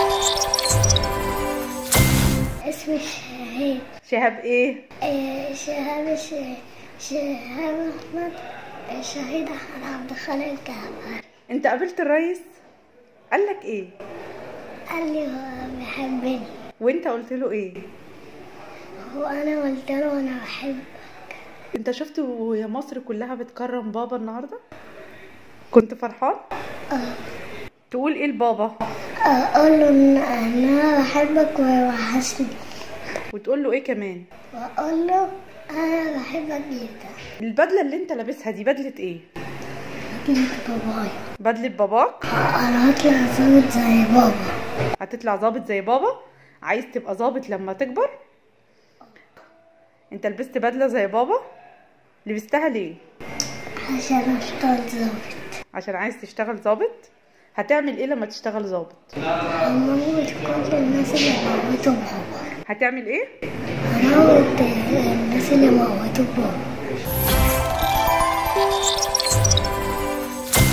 اسمي شهيد شهاب ايه آه، شهاب الش- شهاب أحمد آه، شهيد أحمد عبد الخالق الكهرباء انت قابلت الريس قالك ايه قال لي هو بيحبني وانت قلت له ايه وأنا قلت له أنا بحب انت شفت وهي مصر كلها بتكرم بابا النهارده كنت فرحان آه، تقول ايه لبابا أقول له إن إن أنا بحبك ووحشني وتقول له ايه كمان وأقول له أنا بحبك جدا البدله اللي انت لابسها دي بدله ايه جدا بابايا بدله باباك أنا هطلع ظابط زي بابا هتطلع ظابط زي بابا عايز تبقى ظابط لما تكبر انت لبست بدله زي بابا لبستها ليه عشان أشتغل ظابط عشان عايز تشتغل ظابط هتعمل ايه لما تشتغل ظابط هموت كل الناس اللي موتوا بابا هتعمل ايه هموت الناس اللي موتوا بابا